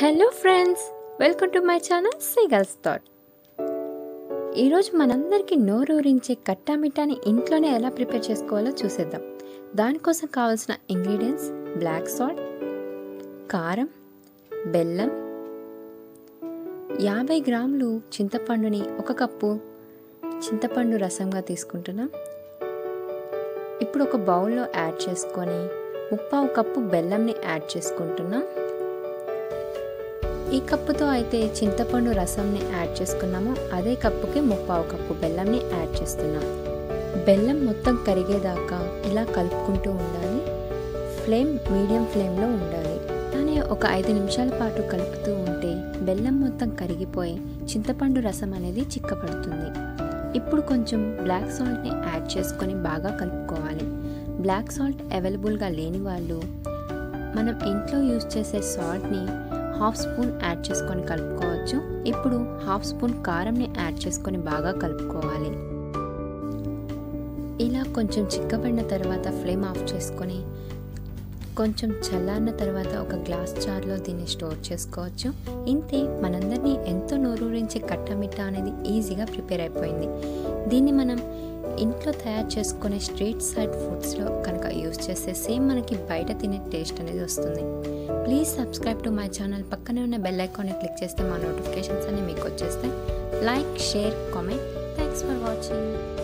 hello friends welcome to my channel seagull's thought ఈరోజు మనందరికీ నోరూరించే కట్టా మిఠాని ఇంట్లోనే ఎలా ప్రిపేర్ చేసుకోవాలో చూసేద్దాం దానికోసం కావాల్సిన ఇంగ్రీడియంట్స్ బ్లాక్ సాల్ట్ కారం బెల్లం యాభై గ్రాములు చింతపండుని ఒక కప్పు చింతపండు రసంగా తీసుకుంటున్నాం ఇప్పుడు ఒక బౌల్లో యాడ్ చేసుకొని ముప్పావు కప్పు బెల్లంని యాడ్ చేసుకుంటున్నాం ఈ కప్పుతో అయితే చింతపండు రసంని యాడ్ చేసుకున్నాము అదే కప్పుకి ముప్పావు కప్పు బెల్లంని యాడ్ చేస్తున్నాం బెల్లం మొత్తం కరిగేదాకా ఇలా కలుపుకుంటూ ఉండాలి ఫ్లేమ్ మీడియం ఫ్లేమ్లో ఉండాలి అలానే ఒక ఐదు నిమిషాల పాటు కలుపుతూ ఉంటే బెల్లం మొత్తం కరిగిపోయి చింతపండు రసం అనేది చిక్కపడుతుంది ఇప్పుడు కొంచెం బ్లాక్ సాల్ట్ని యాడ్ చేసుకొని బాగా కలుపుకోవాలి బ్లాక్ సాల్ట్ అవైలబుల్గా లేని వాళ్ళు మనం ఇంట్లో యూజ్ చేసే సాల్ట్ని హాఫ్ స్పూన్ యాడ్ చేసుకొని కలుపుకోవచ్చు ఇప్పుడు హాఫ్ స్పూన్ కారంని యాడ్ చేసుకొని బాగా కలుపుకోవాలి ఇలా కొంచెం చిక్కబడిన తర్వాత ఫ్లేమ్ ఆఫ్ చేసుకొని కొంచెం చల్లారిన తర్వాత ఒక గ్లాస్ జార్లో దీన్ని స్టోర్ చేసుకోవచ్చు ఇంతే మనందరినీ ఎంతో నోరూరించే కట్టమిట్ట అనేది ఈజీగా ప్రిపేర్ అయిపోయింది దీన్ని మనం ఇంట్లో తయారు చేసుకునే స్ట్రీట్ సైడ్ ఫుడ్స్లో కనుక యూస్ చేస్తే సేమ్ మనకి బయట తినే టేస్ట్ అనేది వస్తుంది please subscribe to my channel పక్కనే ఉన్న బెల్ ఐకాన్ని క్లిక్ చేస్తే మా నోటిఫికేషన్స్ అన్ని మీకు వచ్చేస్తాయి like share comment thanks for watching